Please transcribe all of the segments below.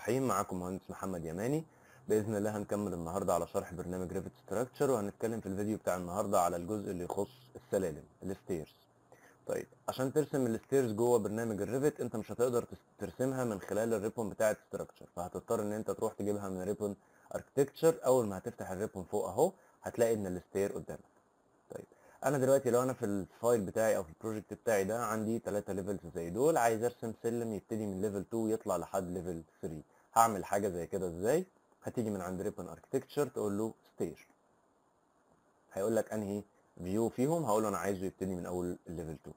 الرحيم معاكم مهندس محمد يماني باذن الله هنكمل النهارده على شرح برنامج ريفت ستراكشر وهنتكلم في الفيديو بتاع النهارده على الجزء اللي يخص السلالم الستيرز طيب عشان ترسم الستيرز جوه برنامج الريفت انت مش هتقدر تس- ترسمها من خلال الريبون بتاعه ستراكشر فهتضطر ان انت تروح تجيبها من ريبون اركتكتشر اول ما هتفتح الريبون فوق اهو هتلاقي ان الستير قدامك طيب انا دلوقتي لو انا في الفايل بتاعي او في البروجكت بتاعي ده عندي 3 ليفلز زي دول عايز ارسم سلم يبتدي من ليفل 2 يطلع لحد ليفل 3 هعمل حاجه زي كده ازاي هتيجي من عند ريبون اركتكتشر تقول له ستير هيقول لك انهي فيو فيهم هقول له انا عايزه يبتدي من اول الليفل 2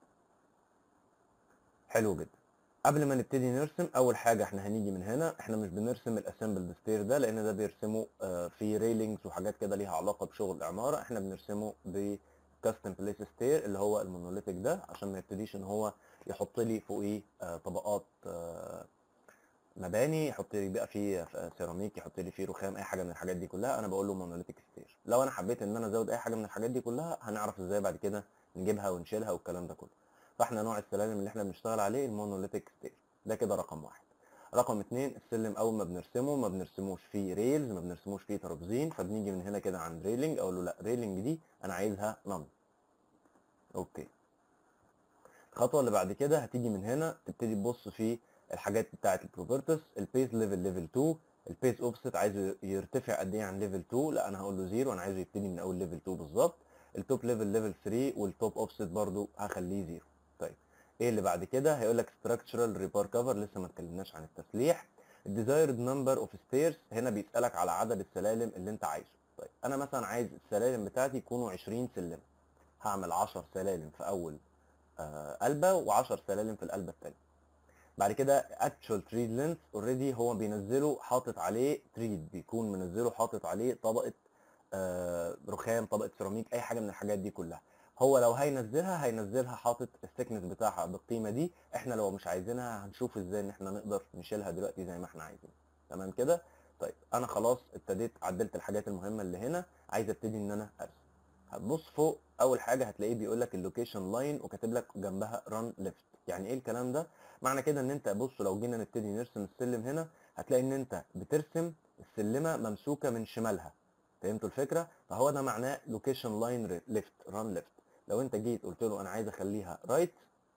حلو جدا قبل ما نبتدي نرسم اول حاجه احنا هنيجي من هنا احنا مش بنرسم الاسمبل ستير ده لان ده بيرسمه آه، في ريلينجز وحاجات كده ليها علاقه بشغل العماره احنا بنرسمه بكاستم بليس ستير اللي هو المونوليتيك ده عشان ما يبتديش ان هو يحط لي فوقيه آه، طبقات آه، مباني يحط لي بقى فيه آه، سيراميك يحط لي فيه رخام اي حاجه من الحاجات دي كلها انا بقول له مونوليتيك ستير لو انا حبيت ان انا ازود اي حاجه من الحاجات دي كلها هنعرف ازاي بعد كده نجيبها ونشيلها والكلام ده كله فاحنا نوع السلالم اللي احنا بنشتغل عليه المونوليتيك ستير ده كده رقم واحد رقم اتنين السلم اول ما بنرسمه ما بنرسموش فيه ريلز ما بنرسموش فيه ترابزين فبنيجي من هنا كده عند ريلينج اقول له لا ريلينج دي انا عايزها نون اوكي الخطوه اللي بعد كده هتيجي من هنا تبتدي تبص في الحاجات بتاعه البروبرتس البيس ليفل ليفل 2 البيس اوفست عايزه يرتفع قد ايه عن ليفل 2 لا انا هقول له زيرو انا عايزه يبتدي من اول ليفل 2 بالظبط التوب ليفل ليفل 3 والتوب اوفست برضو هخليه زيرو طيب ايه اللي بعد كده هيقول لك structural ريبار كفر لسه ما اتكلمناش عن التسليح الديزايرد نمبر اوف ستيرز هنا بيسالك على عدد السلالم اللي انت عايزه طيب انا مثلا عايز السلالم بتاعتي يكونوا 20 سلم هعمل 10 سلالم في اول آه قلبه و10 سلالم في القلبه الثانيه بعد كده actual tree length اوريدي هو بينزله حاطط عليه تريد بيكون منزله حاطط عليه طبقه آه رخام طبقه سيراميك اي حاجه من الحاجات دي كلها هو لو هينزلها هينزلها حاطط الثيكنس بتاعها بالقيمه دي احنا لو مش عايزينها هنشوف ازاي ان احنا نقدر نشيلها دلوقتي زي ما احنا عايزين تمام كده طيب انا خلاص ابتديت عدلت الحاجات المهمه اللي هنا عايز ابتدي ان انا ارسم هتبص فوق اول حاجه هتلاقيه بيقول لك اللوكيشن لاين وكاتب لك جنبها ران ليفت يعني ايه الكلام ده معنى كده ان انت بص لو جينا نبتدي نرسم السلم هنا هتلاقي ان انت بترسم السلمه ممسوكه من شمالها فهمتوا الفكره فهو ده معناه لوكيشن لاين ليفت ران ليفت لو انت جيت قلت له انا عايز اخليها رايت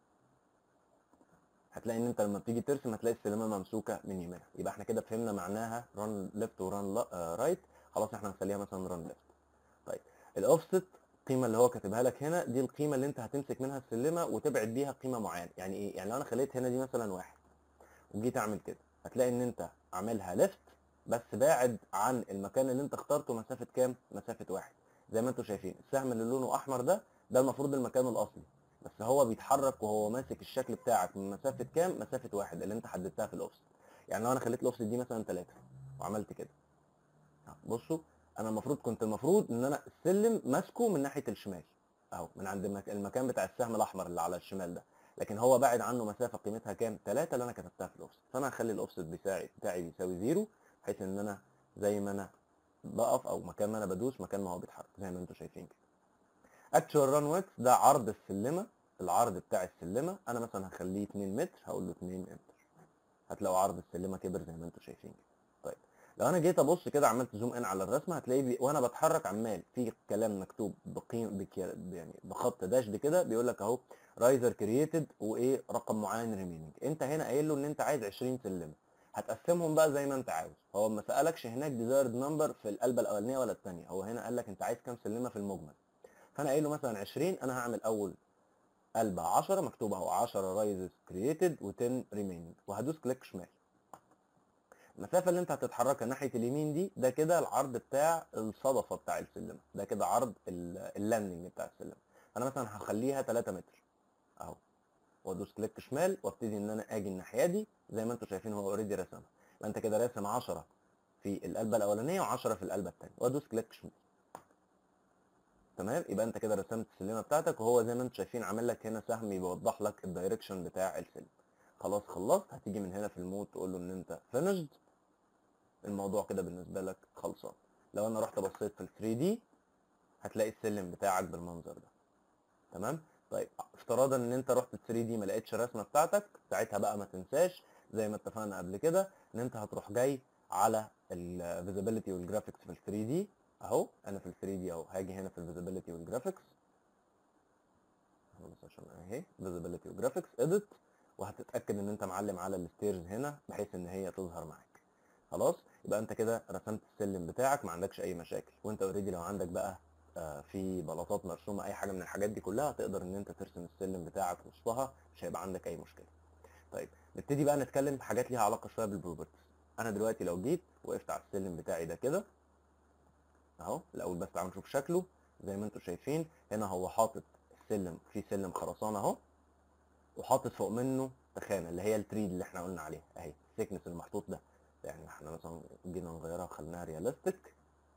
هتلاقي ان انت لما بتيجي ترسم هتلاقي السلمه ممسوكه من يمينها يبقى احنا كده فهمنا معناها ران ليفت وران رايت خلاص احنا هنخليها مثلا ران ليفت طيب الاوفست القيمه اللي هو كاتبها لك هنا دي القيمه اللي انت هتمسك منها السلمه وتبعد بيها قيمه معينه يعني ايه يعني لو انا خليت هنا دي مثلا واحد وجيت اعمل كده هتلاقي ان انت عاملها ليفت بس باعد عن المكان اللي انت اخترته مسافه كام مسافه واحد زي ما انتم شايفين السهم اللي لونه احمر ده ده المفروض المكان الاصلي بس هو بيتحرك وهو ماسك الشكل بتاعك من مسافه كام مسافه واحد اللي انت حددتها في الاوفست يعني لو انا خليت الاوفست دي مثلا 3 وعملت كده بصوا انا المفروض كنت المفروض ان انا السلم ماسكه من ناحيه الشمال اهو من عند المك- المكان بتاع السهم الاحمر اللي على الشمال ده لكن هو بعد عنه مسافه قيمتها كام 3 اللي انا كتبتها في الاوفست فانا هخلي الاوفست بتاعي بتاعي بيساوي زيرو بحيث ان انا زي ما انا بقف او مكان ما انا بدوس مكان ما هو بيتحرك زي ما انتم شايفين كده اكتشوال ران ويدث ده عرض السلمه العرض بتاع السلمه انا مثلا هخليه 2 متر هقول له 2 متر هتلاقوا عرض السلمه كبر زي ما انتم شايفين كده طيب لو انا جيت ابص كده عملت زوم ان على الرسمه هتلاقي بي... وانا بتحرك عمال في كلام مكتوب بقيم بك... يعني بخط داشد كده بيقول لك اهو رايزر كرييتد وايه رقم معين ريميننج انت هنا قايل له ان انت عايز 20 سلمه هتقسمهم بقى زي ما انت عاوز هو ما سالكش هناك ديزايرد نمبر في القلبه الاولانيه ولا الثانيه هو هنا قال لك انت عايز كام سلمه في المجمل فانا قايل له مثلا 20 انا هعمل اول قلبه 10 مكتوب اهو 10 رايزز كرييتد و10 ريميننج وهدوس كليك شمال المسافه اللي انت هتتحركها ناحيه اليمين دي ده كده العرض بتاع الصدفه بتاع السلمه ده كده عرض ال- اللاندنج بتاع السلمه انا مثلا هخليها 3 متر اهو وادوس كليك شمال وابتدي ان انا اجي الناحيه دي زي ما انتم شايفين هو اوريدي رسمها يبقى انت كده راسم 10 في القلبه الاولانيه و10 في القلبه الثانيه وادوس كليك شمال تمام يبقى انت كده رسمت السلمه بتاعتك وهو زي ما انتم شايفين عامل لك هنا سهم بيوضح لك الدايركشن بتاع السلم خلاص خلصت هتيجي من هنا في المود تقول له ان انت فينيشد الموضوع كده بالنسبه لك خلصان لو انا رحت بصيت في ال 3 دي هتلاقي السلم بتاعك بالمنظر ده تمام طيب افتراضا ان انت رحت 3 دي ما لقيتش الرسمه بتاعتك ساعتها بقى ما تنساش زي ما اتفقنا قبل كده ان انت هتروح جاي على الفيزيبيليتي والجرافيكس في ال 3 دي اهو انا في ال 3 دي اهو هاجي هنا في الفيزيبيليتي والجرافيكس خلاص عشان اهي فيزيبيليتي وجرافيكس اديت وهتتاكد ان انت معلم على الستيرز هنا بحيث ان هي تظهر معاك خلاص يبقى انت كده رسمت السلم بتاعك ما عندكش اي مشاكل وانت اوريدي لو عندك بقى آه، في بلاطات مرسومه اي حاجه من الحاجات دي كلها تقدر ان انت ترسم السلم بتاعك وسطها مش هيبقى عندك اي مشكله طيب نبتدي بقى نتكلم في حاجات ليها علاقه شويه بالبروبرتيز انا دلوقتي لو جيت وقفت على السلم بتاعي ده كده اهو الاول بس تعالوا نشوف شكله زي ما انتم شايفين هنا هو حاطط السلم في سلم خرسانه اهو وحاطط فوق منه تخانه اللي هي التريد اللي احنا قلنا عليها اهي السيكنس المحطوط ده يعني احنا مثلا جينا نغيرها وخليناها رياليستيك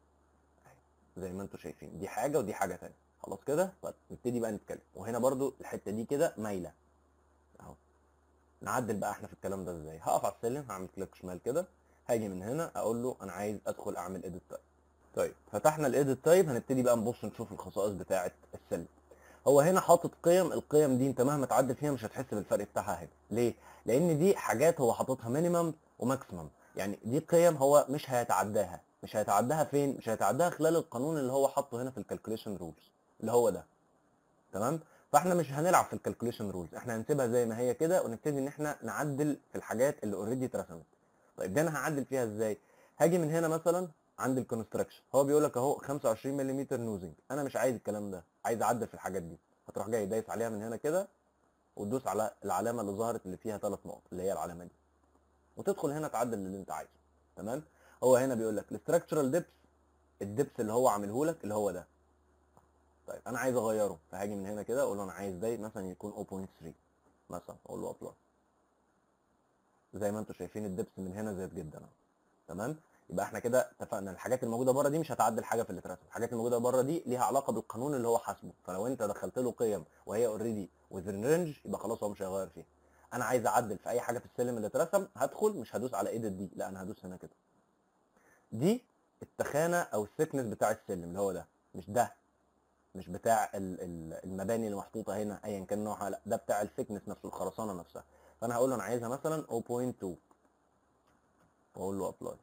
زي ما انتم شايفين دي حاجه ودي حاجه تانية خلاص كده طيب نبتدي بقى نتكلم وهنا برضو الحته دي كده مايله اهو نعدل بقى احنا في الكلام ده ازاي هقف على السلم هعمل كليك شمال كده هاجي من هنا اقول له انا عايز ادخل اعمل اديت تايب طيب فتحنا الايديت تايب هنبتدي بقى نبص نشوف الخصائص بتاعه السلم هو هنا حاطط قيم القيم دي انت مهما تعدل فيها مش هتحس بالفرق بتاعها هنا ليه لان دي حاجات هو حاططها مينيمم وماكسيمم يعني دي قيم هو مش هيتعداها مش هيتعداها فين مش هيتعداها خلال القانون اللي هو حاطه هنا في الكالكوليشن رولز اللي هو ده تمام فاحنا مش هنلعب في الكالكوليشن رولز احنا هنسيبها زي ما هي كده ونبتدي ان احنا نعدل في الحاجات اللي اوريدي اترسمت طيب ده انا هعدل فيها ازاي هاجي من هنا مثلا عند الكونستراكشن هو بيقول لك اهو 25 ملم نوزنج انا مش عايز الكلام ده عايز اعدل في الحاجات دي هتروح جاي دايس عليها من هنا كده وتدوس على العلامه اللي ظهرت اللي فيها ثلاث نقط اللي هي العلامه دي وتدخل هنا تعدل اللي انت عايزه تمام هو هنا بيقول لك الاستراكشرال ديبس الدبس اللي هو عامله لك اللي هو ده طيب انا عايز اغيره فهاجي من هنا كده اقول له انا عايز ده مثلا يكون 0.3 مثلا اقول له ابلاي زي ما انتم شايفين الدبس من هنا زاد جدا اهو تمام يبقى احنا كده اتفقنا الحاجات الموجوده بره دي مش هتعدل حاجه في اللي اترسم الحاجات الموجوده بره دي ليها علاقه بالقانون اللي هو حاسبه فلو انت دخلت له قيم وهي اوريدي وذين رينج يبقى خلاص هو مش هيغير فيها انا عايز اعدل في اي حاجه في السلم اللي اترسم هدخل مش هدوس على ايديت دي لا انا هدوس هنا كده دي التخانه او الثيكنس بتاع السلم اللي هو ده مش ده مش بتاع ال- ال- المباني اللي محطوطه هنا ايا كان نوعها لا ده بتاع الثيكنس نفسه الخرسانه نفسها فانا هقول له انا عايزها مثلا 0.2 واقول له ابلاي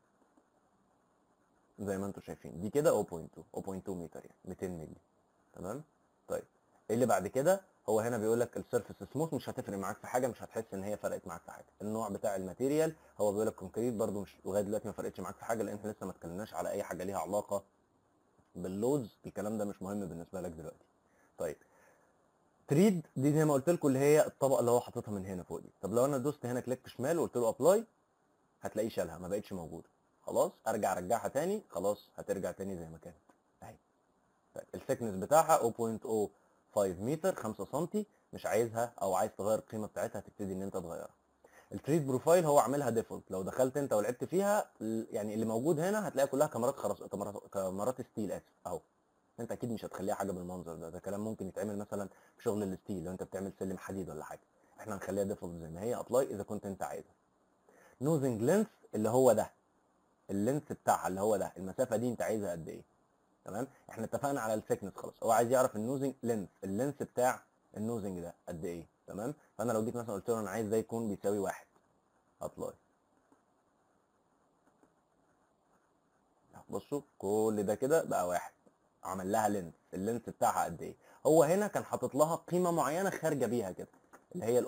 زي ما انتم شايفين دي كده 0.2 0.2 متر يعني 200 مللي تمام طيب ايه اللي بعد كده هو هنا بيقول لك السيرفيس سموث مش هتفرق معاك في حاجه مش هتحس ان هي فرقت معاك في حاجه النوع بتاع الماتيريال هو بيقول لك كونكريت برده مش لغايه دلوقتي ما فرقتش معاك في حاجه لان احنا لسه ما اتكلمناش على اي حاجه ليها علاقه باللودز الكلام ده مش مهم بالنسبه لك دلوقتي طيب تريد دي زي ما قلت لكم اللي هي الطبقه اللي هو حاططها من هنا فوق دي طب لو انا دوست هنا كليك شمال وقلت له ابلاي هتلاقيه شالها ما بقتش موجوده خلاص ارجع ارجعها تاني خلاص هترجع تاني زي ما كانت اهي طيب الثيكنس بتاعها 0.05 متر 5 سم مش عايزها او عايز تغير القيمه بتاعتها تبتدي ان انت تغيرها التريد بروفايل هو عاملها ديفولت لو دخلت انت ولعبت فيها ال- يعني اللي موجود هنا هتلاقي كلها كاميرات خرس كاميرات كاميرات ستيل اسف اهو انت اكيد مش هتخليها حاجه بالمنظر ده ده كلام ممكن يتعمل مثلا في شغل الستيل لو انت بتعمل سلم حديد ولا حاجه احنا هنخليها ديفولت زي ما هي ابلاي اذا كنت انت عايزها نوزنج لينث اللي هو ده اللينث بتاعها اللي هو ده المسافه دي انت عايزها قد ايه تمام احنا اتفقنا على الثيكنس خلاص هو عايز يعرف النوزنج لينث اللينث بتاع النوزنج ده قد ايه تمام فانا لو جيت مثلا قلت له انا عايز ده يكون بيساوي واحد ابلاي بصوا كل ده كده بقى واحد عمل لها لينث اللينث بتاعها قد ايه هو هنا كان حاطط لها قيمه معينه خارجه بيها كده اللي هي ال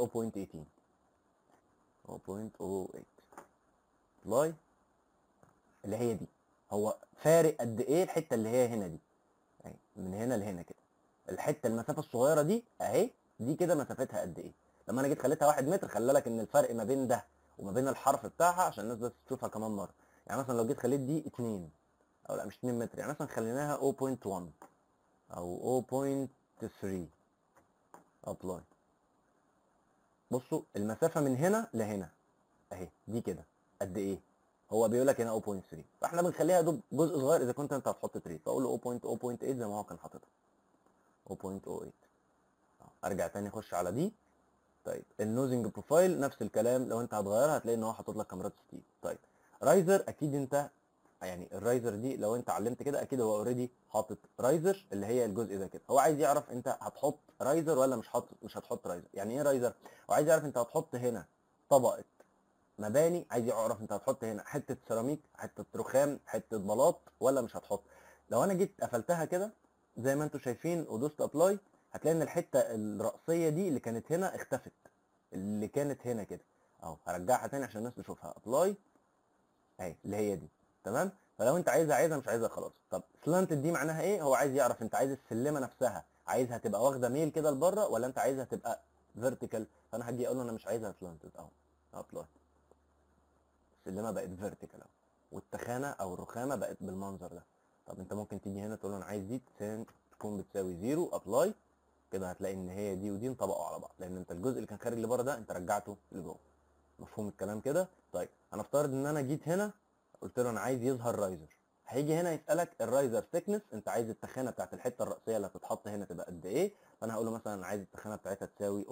0.18 0.08 ابلاي اللي هي دي هو فارق قد ايه الحته اللي هي هنا دي اهي من هنا لهنا كده الحته المسافه الصغيره دي اهي دي كده مسافتها قد ايه لما انا جيت خليتها 1 متر خلي بالك ان الفرق ما بين ده وما بين الحرف بتاعها عشان الناس بس تشوفها كمان مره يعني مثلا لو جيت خليت دي 2 او لا مش 2 متر يعني مثلا خليناها 0.1 او 0.3 ابلاي بصوا المسافه من هنا لهنا اهي دي كده قد ايه هو بيقول لك هنا 0.3 فاحنا بنخليها دوب جزء صغير اذا كنت انت هتحط تريد فاقول له 0.0.8 زي ما هو كان حاططها 0.08 ارجع تاني اخش على دي طيب النوزنج بروفايل نفس الكلام لو انت هتغيرها هتلاقي ان هو حاطط لك كاميرات ستيل طيب رايزر اكيد انت يعني الرايزر دي لو انت علمت كده اكيد هو اوريدي حاطط رايزر اللي هي الجزء ده كده هو عايز يعرف انت هتحط رايزر ولا مش حاطط مش هتحط رايزر يعني ايه رايزر هو عايز يعرف انت هتحط هنا طبقه مباني عايز يعرف انت هتحط هنا حته سيراميك حته رخام حته بلاط ولا مش هتحط لو انا جيت قفلتها كده زي ما انتم شايفين ودوست ابلاي هتلاقي ان الحته الرأسيه دي اللي كانت هنا اختفت اللي كانت هنا كده اهو هرجعها تاني عشان الناس تشوفها ابلاي اهي اللي هي دي تمام فلو انت عايزها عايزها مش عايزها خلاص طب سلانتد دي معناها ايه هو عايز يعرف انت عايز السلمه نفسها عايزها تبقى واخده ميل كده لبره ولا انت عايزها تبقى فيرتيكال فانا هاجي اقول له انا مش عايزها سلانتد اهو ابلاي السلمه بقت فيرتيكال اهو والتخانه او الرخامه بقت بالمنظر ده طب انت ممكن تيجي هنا تقول له انا عايز دي تساوي- تكون بتساوي زيرو ابلاي كده هتلاقي ان هي دي ودي انطبقوا على بعض لان انت الجزء اللي كان خارج لبره ده انت رجعته لجوه مفهوم الكلام كده طيب هنفترض ان انا جيت هنا قلت له انا عايز يظهر رايزر هيجي هنا يسالك الرايزر ثيكنس انت عايز التخانه بتاعت الحته الرئيسيه اللي هتتحط هنا تبقى قد ايه فانا هقول له مثلا انا عايز التخانه بتاعتها تساوي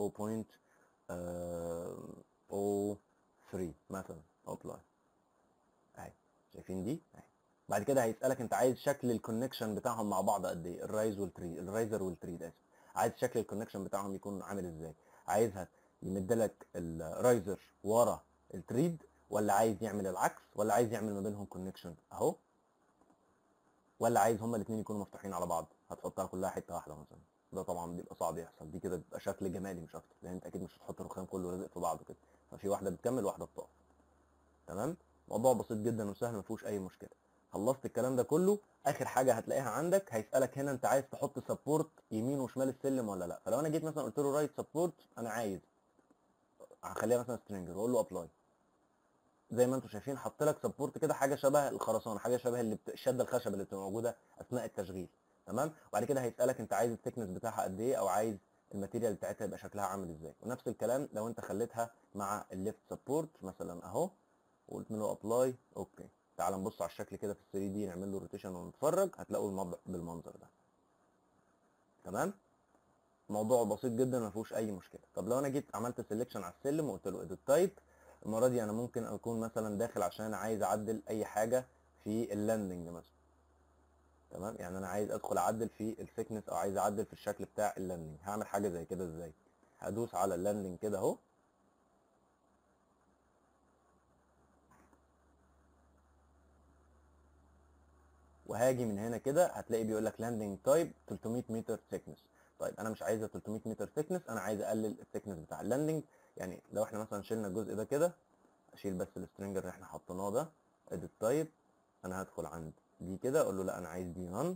0.03 مثلا ابلاي اهي شايفين دي اهي بعد كده هيسالك انت عايز شكل الكونكشن بتاعهم مع بعض قد ايه الرايز والتري الرايزر والتري اسف عايز شكل الكونكشن بتاعهم يكون عامل ازاي عايزها يمد لك الرايزر ورا التريد ولا عايز يعمل العكس ولا عايز يعمل ما بينهم كونكشن اهو ولا عايز هما الاثنين يكونوا مفتوحين على بعض هتحطها كلها حته واحده مثلا ده طبعا بيبقى صعب يحصل دي كده بيبقى شكل جمالي مش اكتر لان انت اكيد مش هتحط الرخام كله لازق في بعضه كده ففي واحده بتكمل واحده بتقف تمام موضوع بسيط جدا وسهل ما فيهوش اي مشكله خلصت الكلام ده كله اخر حاجه هتلاقيها عندك هيسالك هنا انت عايز تحط سبورت يمين وشمال السلم ولا لا فلو انا جيت مثلا قلت له رايت سبورت انا عايز هخليها مثلا سترينجر واقول له ابلاي زي ما انتم شايفين حط لك سبورت كده حاجه شبه الخرسانه حاجه شبه اللي بت... الشده الخشب اللي بتبقى موجوده اثناء التشغيل تمام وبعد كده هيسالك انت عايز الثيكنس بتاعها قد ايه او عايز الماتيريال بتاعتها يبقى شكلها عامل ازاي ونفس الكلام لو انت خليتها مع الليفت سبورت مثلا اهو وقلت له ابلاي اوكي تعال نبص على الشكل كده في ال 3 دي نعمل له روتيشن ونتفرج هتلاقوا الموضوع بالمنظر ده تمام موضوع بسيط جدا ما فيهوش اي مشكله طب لو انا جيت عملت سيلكشن على السلم وقلت له اديت تايب المره دي انا ممكن اكون مثلا داخل عشان عايز اعدل اي حاجه في اللاندنج مثلا تمام يعني انا عايز ادخل اعدل في الثيكنس او عايز اعدل في الشكل بتاع اللاندنج هعمل حاجه زي كده ازاي هدوس على اللاندنج كده اهو وهاجي من هنا كده هتلاقي بيقول لك لاندنج تايب 300 متر ثيكنس طيب انا مش عايزها 300 متر ثيكنس انا عايز اقلل الثيكنس بتاع اللاندنج يعني لو احنا مثلا شلنا الجزء ده كده اشيل بس السترينجر اللي احنا حطيناه ده اديت تايب انا هدخل عند دي كده اقول له لا انا عايز دي نون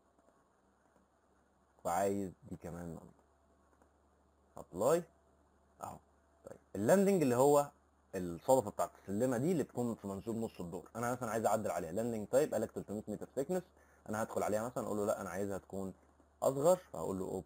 وعايز دي كمان نون ابلاي اهو طيب اللاندنج اللي هو الصدفه بتاعت السلمه دي اللي بتكون في منسوب نص الدور انا مثلا عايز اعدل عليها لاندنج تايب قال لك 300 متر ثيكنس انا هدخل عليها مثلا اقول له لا انا عايزها تكون اصغر فهقول له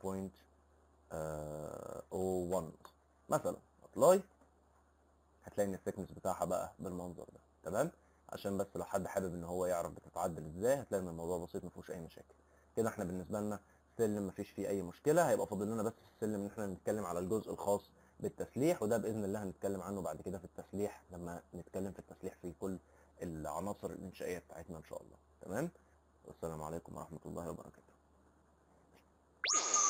0.01 مثلا ابلاي هتلاقي ان الثيكنس بتاعها بقى بالمنظر ده تمام عشان بس لو حد حابب ان هو يعرف بتتعدل ازاي هتلاقي ان الموضوع بسيط ما فيهوش اي مشاكل كده احنا بالنسبه لنا سلم ما فيش فيه اي مشكله هيبقى فاضل لنا بس في السلم ان احنا نتكلم على الجزء الخاص بالتسليح وده باذن الله هنتكلم عنه بعد كده في التسليح لما نتكلم في التسليح في كل العناصر الانشائيه بتاعتنا ان شاء الله تمام والسلام عليكم ورحمه الله وبركاته